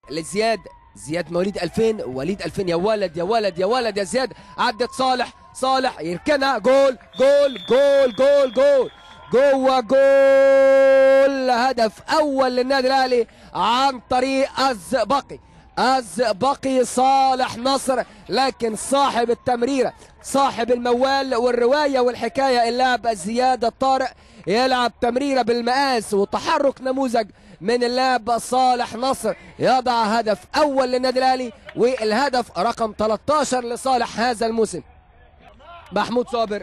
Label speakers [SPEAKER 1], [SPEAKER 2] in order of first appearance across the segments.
[SPEAKER 1] لزياد زياد مواليد 2000 وليد 2000 يا ولد يا ولد يا ولد يا زياد عدت صالح صالح يركنها جول جول جول جول جول جوه جول هدف اول للنادي الاهلي عن طريق الزئبقي الزئبقي صالح نصر لكن صاحب التمريره صاحب الموال والروايه والحكايه اللاعب زياد الطارق يلعب تمريره بالمقاس وتحرك نموذج من اللاعب صالح نصر يضع هدف اول للنادي الاهلي والهدف رقم 13 لصالح هذا الموسم محمود صابر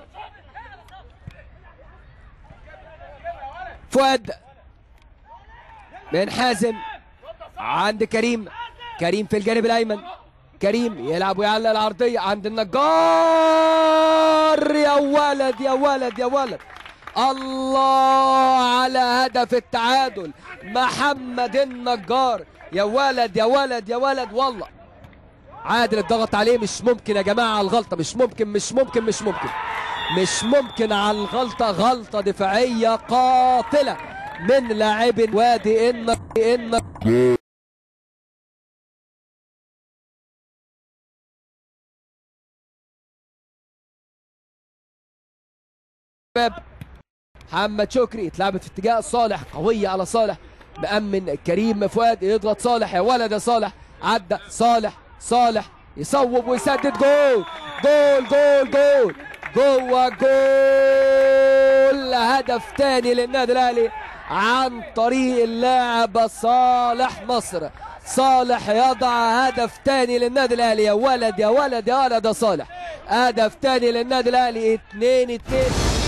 [SPEAKER 1] فؤاد من حازم عند كريم كريم في الجانب الايمن كريم يلعب ويعلق العرضيه عند النجار يا ولد يا ولد يا ولد الله على هدف التعادل محمد النجار يا ولد يا ولد يا ولد والله عادل الضغط عليه مش ممكن يا جماعه الغلطه مش ممكن مش ممكن مش ممكن مش ممكن على الغلطه غلطه دفاعيه قاتله من لاعب وادي ان ان محمد شكري اتلعبت في اتجاه صالح قوية على صالح مأمن كريم فؤاد يضغط صالح يا ولد يا صالح عدى صالح صالح يصوب ويسدد جول جول جول جول جوه جول هدف تاني للنادي الاهلي عن طريق اللاعب صالح نصر صالح يضع هدف تاني للنادي الاهلي يا ولد يا ولد يا ولد يا صالح هدف تاني للنادي الاهلي 2 2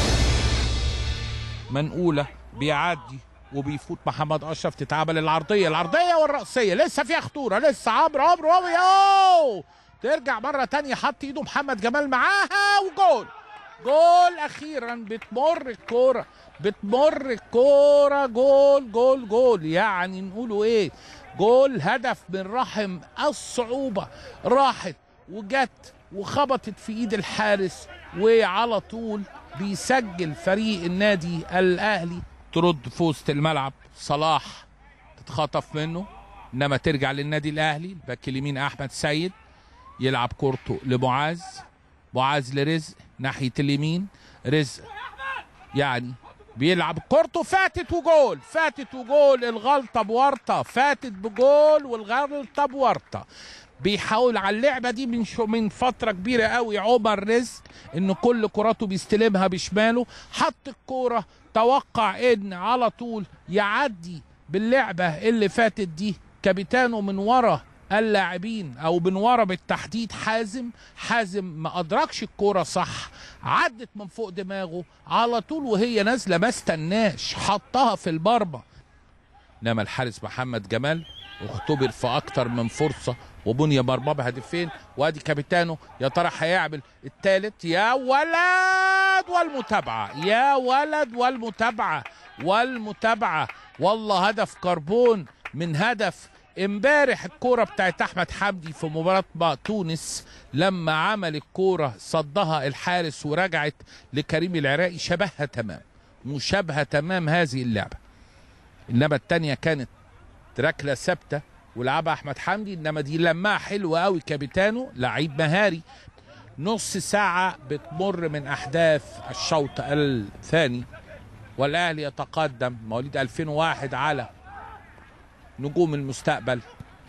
[SPEAKER 2] منقوله بيعدي وبيفوت محمد اشرف تتعمل العرضيه العرضيه والراسيه لسه فيها خطوره لسه عمرو عمرو عمرو يوه ترجع مره تانية حط ايده محمد جمال معاها وجول جول اخيرا بتمر الكوره بتمر الكوره جول جول جول يعني نقوله ايه جول هدف من رحم الصعوبه راحت وجت وخبطت في ايد الحارس وعلى طول بيسجل فريق النادي الاهلي ترد في وسط الملعب صلاح تتخطف منه انما ترجع للنادي الاهلي الباك اليمين احمد سيد يلعب كورته لمعاذ معاذ لرزق ناحيه اليمين رزق يعني بيلعب كورته فاتت وجول فاتت وجول الغلطه بورطه فاتت بجول والغلطه بورطه بيحاول على اللعبه دي من شو من فتره كبيره قوي عمر رزق ان كل كراته بيستلمها بشماله حط الكوره توقع ان على طول يعدي باللعبه اللي فاتت دي كابيتانو من ورا اللاعبين او من ورا بالتحديد حازم حازم ما ادركش الكوره صح عدت من فوق دماغه على طول وهي نازله ما استناش حطها في المرمى انما الحارس محمد جمال اختبر في اكتر من فرصه وبني مرمى بهدفين وادي كابيتانو يا ترى هيعمل الثالث يا ولد والمتابعه يا ولد والمتابعه والمتابعه والله هدف كربون من هدف امبارح الكوره بتاعت احمد حمدي في مباراه مع تونس لما عمل الكوره صدها الحارس ورجعت لكريم العراقي شبهها تمام مشابهه تمام هذه اللعبه انما الثانيه كانت ركله ثابته ولعبها احمد حمدي انما دي لمها حلوه قوي كابيتانو لعيب مهاري نص ساعه بتمر من احداث الشوط الثاني والاهلي يتقدم مواليد 2001 على نجوم المستقبل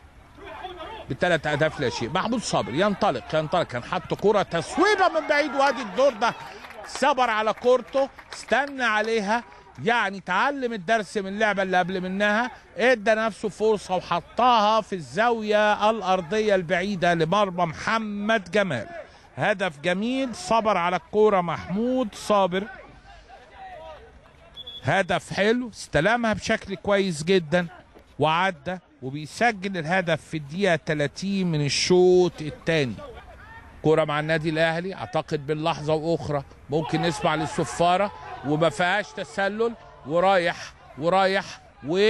[SPEAKER 2] بثلاث اهداف لا شيء محمود صابر ينطلق ينطلق كان حط كره تسويبه من بعيد وادي الدور ده صبر على كورته استنى عليها يعني تعلم الدرس من اللعبه اللي قبل منها ادى نفسه فرصه وحطها في الزاويه الارضيه البعيده لمرمى محمد جمال هدف جميل صبر على الكوره محمود صابر هدف حلو استلمها بشكل كويس جدا وعدى وبيسجل الهدف في الدقيقه 30 من الشوط الثاني كرة مع النادي الاهلي اعتقد باللحظه واخرى ممكن نسمع للصفاره وما فيهاش تسلل ورايح ورايح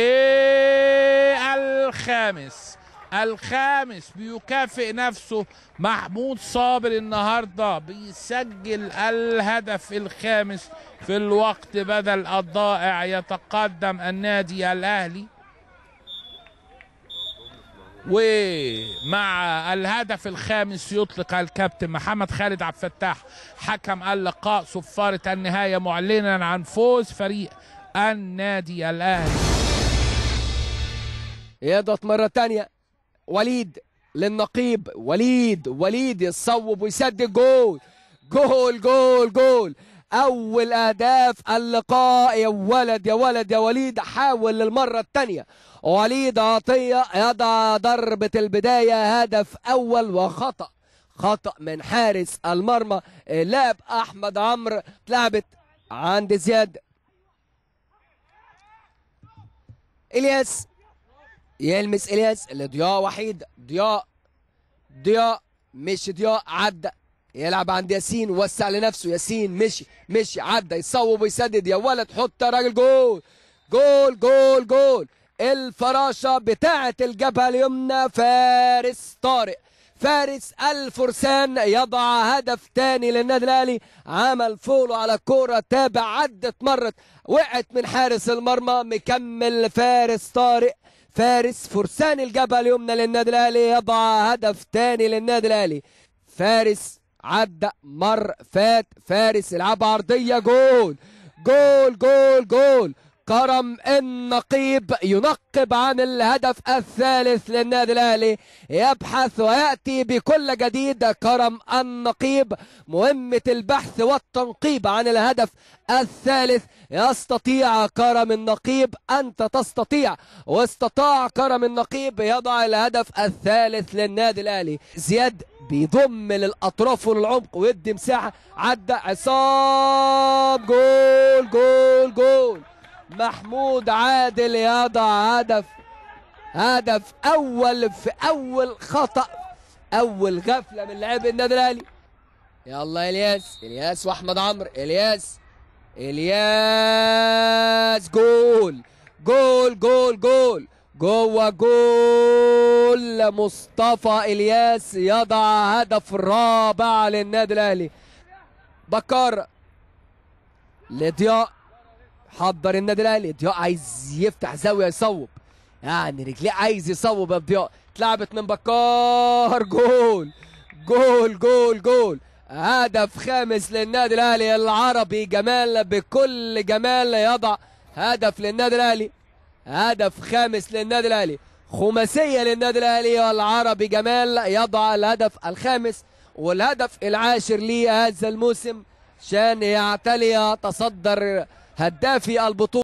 [SPEAKER 2] والخامس الخامس بيكافئ نفسه محمود صابر النهارده بيسجل الهدف الخامس في الوقت بدل الضائع يتقدم النادي الاهلي ومع الهدف الخامس يطلق الكابتن محمد خالد عبد الفتاح حكم اللقاء صفارة النهاية معلنا عن فوز فريق النادي الأهلي
[SPEAKER 1] يضغط مرة تانية وليد للنقيب وليد وليد يصوب ويسدد جول جول جول جول أول أهداف اللقاء يا ولد يا ولد يا وليد حاول للمرة الثانية وليد عطية يضع ضربة البداية هدف أول وخطأ خطأ من حارس المرمى لاعب أحمد عمرو اتلعبت عند زياد إلياس يلمس الياس لضياء وحيد ضياء ضياء مش ضياء عدى يلعب عند ياسين وسع لنفسه ياسين مشي مشي عدى يصوب ويسدد يا ولد حط يا راجل جول جول جول جول الفراشه بتاعه الجبهه اليمنى فارس طارق فارس الفرسان يضع هدف تاني للنادي الاهلي عمل فولو على الكوره تابع عدت مرت وقعت من حارس المرمى مكمل فارس طارق فارس فرسان الجبهه اليمنى للنادي الاهلي يضع هدف تاني للنادي الاهلي فارس عدى مر فات فارس يلعب عرضيه جول جول جول جول كرم النقيب ينقب عن الهدف الثالث للنادي الاهلي يبحث وياتي بكل جديد كرم النقيب مهمه البحث والتنقيب عن الهدف الثالث يستطيع كرم النقيب انت تستطيع واستطاع كرم النقيب يضع الهدف الثالث للنادي الاهلي زياد بيضم للاطراف وللعمق ويدي مساحه عدى عصام جول جول جول محمود عادل يضع هدف هدف اول في اول خطا اول غفله من لاعبي النادي الاهلي يلا الياس الياس واحمد عمرو الياس الياس جول جول جول جول جوه جول مصطفى الياس يضع هدف رابع للنادي الاهلي بكار لضياء حضر النادي الاهلي ضياء عايز يفتح زاويه يصوب يعني رجليه عايز يصوب يا ضياء اتلعبت من بكار جول جول جول جول هدف خامس للنادي الاهلي العربي جمال بكل جمال يضع هدف للنادي الاهلي هدف خامس للنادي الاهلي خماسيه للنادي الاهلي والعربي جمال يضع الهدف الخامس والهدف العاشر ليه هذا الموسم عشان يعتلي يتصدر هدافي البطوله